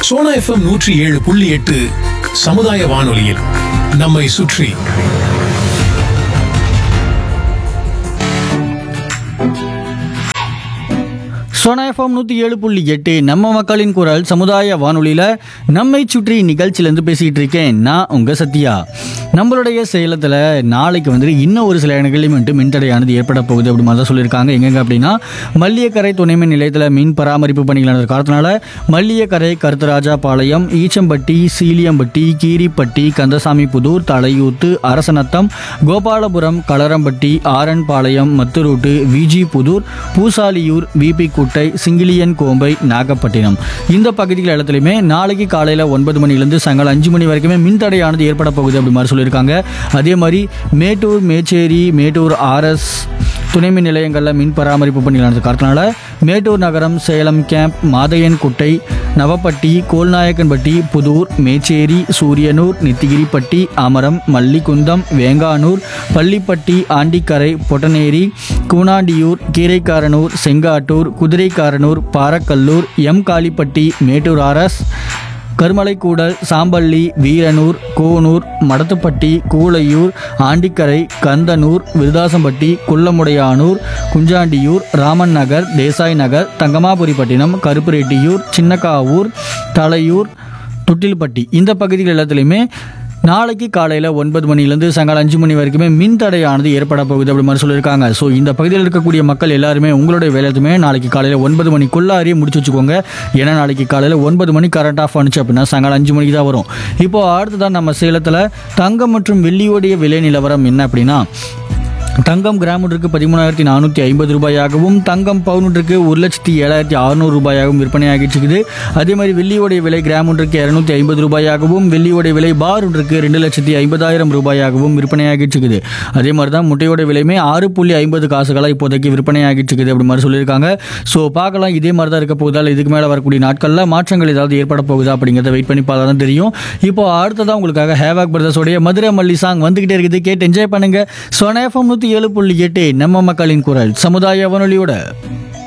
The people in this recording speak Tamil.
சோனா எஃப்எம் நூற்றி ஏழு புள்ளி எட்டு சமுதாய வானொலியில் நம்மை சுற்றி சோனா எஃப்எம் நூற்றி ஏழு புள்ளி எட்டு நம்ம மக்களின் குரல் சமுதாய வானொலியில் நம்மை சுற்றி நிகழ்ச்சியிலேருந்து பேசிகிட்டு இருக்கேன் நான் உங்கள் சத்யா நம்மளுடைய சேலத்தில் நாளைக்கு வந்துட்டு இன்னும் ஒரு சில இடங்களிலும் வந்துட்டு மின்தடையானது ஏற்பட போகுது அப்படி மாதிரி தான் சொல்லியிருக்காங்க எங்கெங்க அப்படின்னா மல்லியக்கரை துணைமின் நிலையத்தில் மின் பராமரிப்பு பணிகள் நடந்த காரணத்தினால மல்லியக்கரை கருத்தராஜா பாளையம் ஈச்சம்பட்டி சீலியம்பட்டி கீரிப்பட்டி கந்தசாமி புதூர் தலையூத்து அரசநத்தம் கோபாலபுரம் களரம்பட்டி ஆரன்பாளையம் மத்துரூட்டு விஜி புதூர் பூசாலியூர் விபி குட்டை சிங்கிலியன் கோம்பை நாகப்பட்டினம் இந்த பகுதிகள் இடத்துலையுமே நாளைக்கு காலையில் ஒன்பது மணிலேருந்து சாயங்காலம் அஞ்சு மணி வரைக்குமே மின்தடையானது ஏற்பட போகுது அப்படி மாதிரி சொல்லியிருக்காங்க அதே மாதிரி மேட்டூர் மேச்சேரி மேட்டூர் ஆர்எஸ் துணை மின் நிலையங்களில் மின் பராமரிப்பு பணிகள் நடந்த காரணத்தினால மேட்டூர் நகரம் Salem camp Mathaiyankuttai Navapatti Kolnaickenpatti Pudur Mecheri Suriyanur Nithigiripatti Amaram Mallikundam Venganur Pallipatti Andikarai Pottaneri Koonandiyur Keeraikaranur Sengattur Kuthiraikaranur Parakkallur M Kalipatti Mettur R S Karumalaikoodal Samballi Veeranur Konur Madathupatti Koolaiyur Andikarai Kandanur Viruthasampatti Kullamudaiyanur Kunjandiyur Raman Nagar Desai Nagar Thangamapuripattinam Karuppureddiyur Chinnakavur Thalaiyur Thottilpatti இந்த பகுதிகள் எல்லாத்துலேயுமே நாளைக்கு காலையில் ஒன்பது மணிலேருந்து சாயங்காலம் அஞ்சு மணி வரைக்குமே மின் தடையானது ஏற்பட போகுது அப்படி மாதிரி சொல்லியிருக்காங்க ஸோ இந்த பகுதியில் இருக்கக்கூடிய மக்கள் எல்லாருமே உங்களுடைய வேலையுமே நாளைக்கு காலையில் ஒன்பது மணிக்குள்ளாரியே முடிச்சு வச்சுக்கோங்க ஏன்னா நாளைக்கு காலையில் ஒன்பது மணி கரண்ட் ஆஃப் ஆனிச்சு அப்படின்னா சாயங்காலம் அஞ்சு மணிக்கு தான் வரும் இப்போ அடுத்ததான் நம்ம சேலத்தில் தங்கம் மற்றும் வெள்ளியோடைய விலை நிலவரம் என்ன அப்படின்னா தங்கம் கிராம் ஒன்றுக்கு பதிமூணாயிரத்தி நானூற்றி ஐம்பது ரூபாயாகவும் தங்கம் பவுன் ஒன்றுக்கு ஒரு லட்சத்தி ஏழாயிரத்தி அறுநூறு ரூபாயாகவும் விற்பனையாகிட்டு இருக்குது அதே மாதிரி வெள்ளியோடைய விலை கிராம் ஒன்றுக்கு இரநூத்தி ஐம்பது ரூபாயாகவும் வெள்ளியோடைய விலை பார் ஒன்றுக்கு ரெண்டு லட்சத்தி ஐம்பதாயிரம் ரூபாயாகவும் விற்பனையாகிட்டு இருக்குது அதே மாதிரி தான் முட்டையோட விலையுமே ஆறு புள்ளி ஐம்பது காசுகளாக இப்போதைக்கு விற்பனையாகிட்டு இருக்குது அப்படி மாதிரி சொல்லியிருக்காங்க ஸோ பார்க்கலாம் இதே மாதிரி தான் இருக்க போகுதால் இதுக்கு மேலே வரக்கூடிய நாட்களில் மாற்றங்கள் ஏதாவது ஏற்பட போகுதா அப்படிங்கிறத வெயிட் பண்ணி பார்த்தா தான் தெரியும் இப்போ அடுத்ததான் உங்களுக்காக ஹேவாக் பிரதர்ஸோடைய மதுரை மல்லி சாங் வந்துகிட்டே இருக்குது கேட்டு என்ஜாய் பண்ணுங்க சொனேஃபம் நூற்றி ஏழு புள்ளி எட்டு நம்ம மக்களின் குரல் சமுதாய வானொலியோட